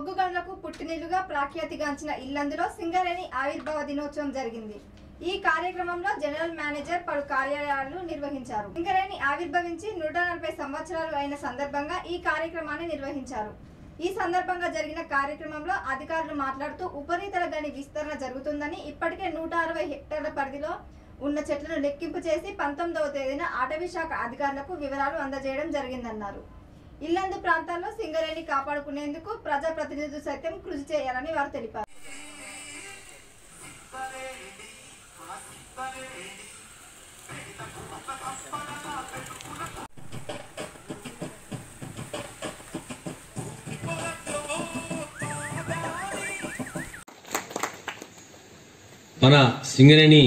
బొగ్గు గనులకు పుట్టినిల్లుగా ప్రఖ్యాతిగాంచిన ఇల్లందులో సింగరేణి ఆవిర్భావ దినోత్సవం జరిగింది ఈ కార్యక్రమంలో జనరల్ మేనేజర్ పలు కార్యాలయాలు నిర్వహించారు సింగరేణి ఆవిర్భవించి నూట నలభై సంవత్సరాలు అయిన సందర్భంగా ఈ కార్యక్రమాన్ని నిర్వహించారు ఈ సందర్భంగా జరిగిన కార్యక్రమంలో అధికారులు మాట్లాడుతూ ఉపరితల గని విస్తరణ జరుగుతుందని ఇప్పటికే నూట అరవై హెక్టార్ల పరిధిలో ఉన్న చెట్లను లెక్కింపు చేసి పంతొమ్మిదవ తేదీన అటవీ శాఖ అధికారులకు వివరాలు అందజేయడం జరిగిందన్నారు ఇల్లందు ప్రాంతాల్లో సింగరేణి కాపాడుకునేందుకు ప్రజాప్రతినిధులు సైతం కృషి చేయాలని వారు తెలిపారు మన సింగరేణి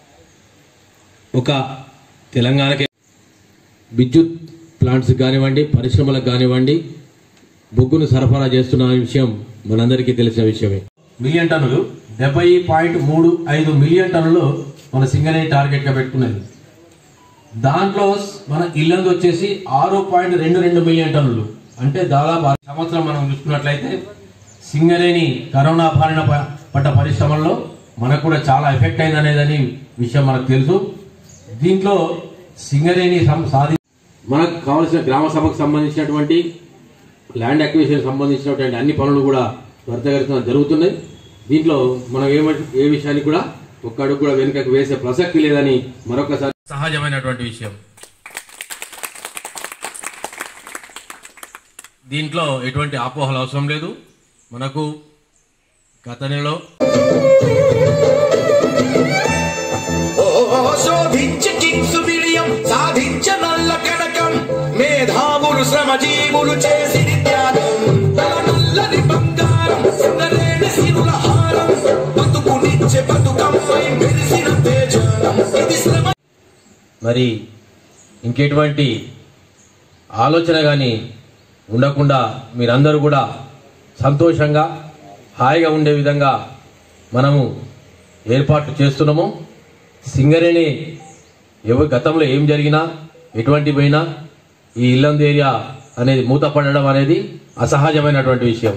ఒక తెలంగాణకి విద్యుత్ ప్లాంట్స్ కానివ్వండి పరిశ్రమలకు కానివ్వండి బొగ్గును సరఫరా చేస్తున్న విషయం మనందరికీ తెలిసిన విషయమే మిలియన్ టన్నులు డెబ్బై పాయింట్ మూడు ఐదు మిలియన్ టన్నులు మన సింగరేణి టార్గెట్ గా పెట్టుకున్నది దాంట్లో మన ఇల్లందు వచ్చేసి ఆరు పాయింట్ రెండు రెండు మిలియన్ టన్నులు అంటే దాదాపు ఆ సంవత్సరం మనం చూసుకున్నట్లయితే సింగరేణి కరోనా బారిన ప- పడ్డ పరిశ్రమల్లో మనకు కూడా చాలా ఎఫెక్ట్ అయింది అనేదని విషయం మనకు తెలుసు దీంట్లో సింగరేణి సం- సాధి మనకు కావాల్సిన గ్రామ సభకు సంబంధించినటువంటి ల్యాండ్ అక్విజిషన్ సంబంధించినటువంటి అన్ని పనులు కూడా త్వరితగతిన జరుగుతున్నాయి దీంట్లో మనం ఏమ ఏ విషయాన్ని కూడా ఒక్క అడుగు కూడా వెనుకకు వేసే ప్రసక్తి లేదని మరొకసారి సహజమైనటువంటి విషయం దీంట్లో ఎటువంటి ఆపోహలు అవసరం లేదు మనకు గత నెలలో ఓ శోభించి కింగ్స్ విలియం సాధించ నల్ల కడకం మేధావులు శ్రమజీవులు చేసి త్యాగం తల నల్లని బంగారం సింగరేణి సిరుల హారం బతుకునిచ్చే బతుకమ్మై మెరిసిన తేజం ఇది శ్రమ మరి ఇంకెటువంటి ఆలోచన కానీ ఉండకుండా మీరందరూ కూడా సంతోషంగా హాయిగా ఉండే విధంగా మనము ఏర్పాట్లు చేస్తున్నాము సింగరేణి ఎవరి గతంలో ఏం జరిగినా ఎటువంటి పోయినా ఈ ఇల్లందు ఏరియా అనేది మూతపడడం అనేది అసహజమైనటువంటి విషయం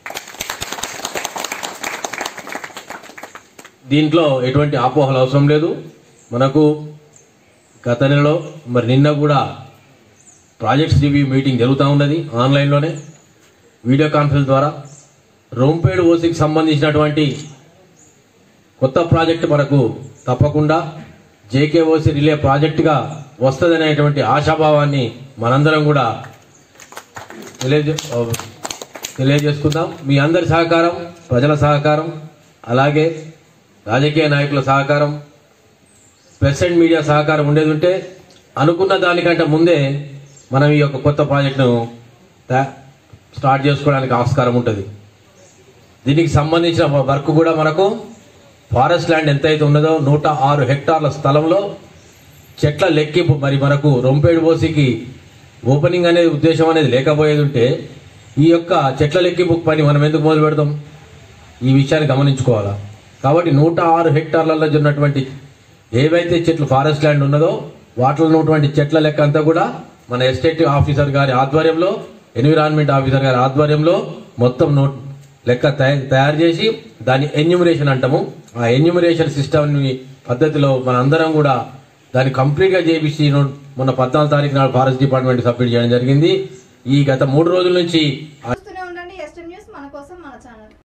దీంట్లో ఎటువంటి ఆపోహలు అవసరం లేదు మనకు గత నెలలో మరి నిన్న కూడా ప్రాజెక్ట్స్ రివ్యూ మీటింగ్ జరుగుతూ ఉన్నది ఆన్లైన్లోనే వీడియో కాన్ఫరెన్స్ ద్వారా రొంపేడు ఓసికి సంబంధించినటువంటి కొత్త ప్రాజెక్ట్ మనకు తప్పకుండా జేకేఓసి రిలే ప్రాజెక్టుగా వస్తుందనేటువంటి ఆశాభావాన్ని మనందరం కూడా తెలియజే తెలియజేసుకుందాం మీ అందరి సహకారం ప్రజల సహకారం అలాగే రాజకీయ నాయకుల సహకారం ప్రెస్ అండ్ మీడియా సహకారం ఉండేది ఉంటే అనుకున్న దానికంటే ముందే మనం ఈ యొక్క కొత్త ప్రాజెక్టును తా- స్టార్ట్ చేసుకోవడానికి ఆస్కారం ఉంటుంది దీనికి సంబంధించిన వర్క్ కూడా మనకు ఫారెస్ట్ ల్యాండ్ ఎంతైతే ఉన్నదో నూట ఆరు హెక్టార్ల స్థలంలో చెట్ల లెక్కింపు మరి మనకు రొంపేడు ఓసికి ఓపెనింగ్ అనేది ఉద్దేశం అనేది లేకపోయేది ఉంటే ఈ యొక్క చెట్ల లెక్కింపు పని మనం ఎందుకు మొదలు పెడతాం ఈ విషయాన్ని గమనించుకోవాలా కాబట్టి నూట ఆరు హెక్టార్లలో ఉన్నటువంటి ఏవైతే చెట్లు ఫారెస్ట్ ల్యాండ్ ఉన్నదో వాటిలో ఉన్నటువంటి చెట్ల లెక్క అంతా కూడా మన ఎస్టేట్ ఆఫీసర్ గారి ఆధ్వర్యంలో ఎన్విరాన్మెంట్ ఆఫీసర్ గారి ఆధ్వర్యంలో మొత్తం నోట్ లెక్క తయ- తయారు చేసి దాన్ని ఎన్యూమరేషన్ అంటాము ఆ ఎన్యూమరేషన్ సిస్టమ్ పద్ధతిలో మన అందరం కూడా దాన్ని కంప్లీట్ గా చేపించి నో- మొన్న పద్నాలుగు తారీఖు నాడు ఫారెస్ట్ డిపార్ట్మెంట్ సబ్మిట్ చేయడం జరిగింది ఈ గత మూడు రోజుల నుంచి ఆ-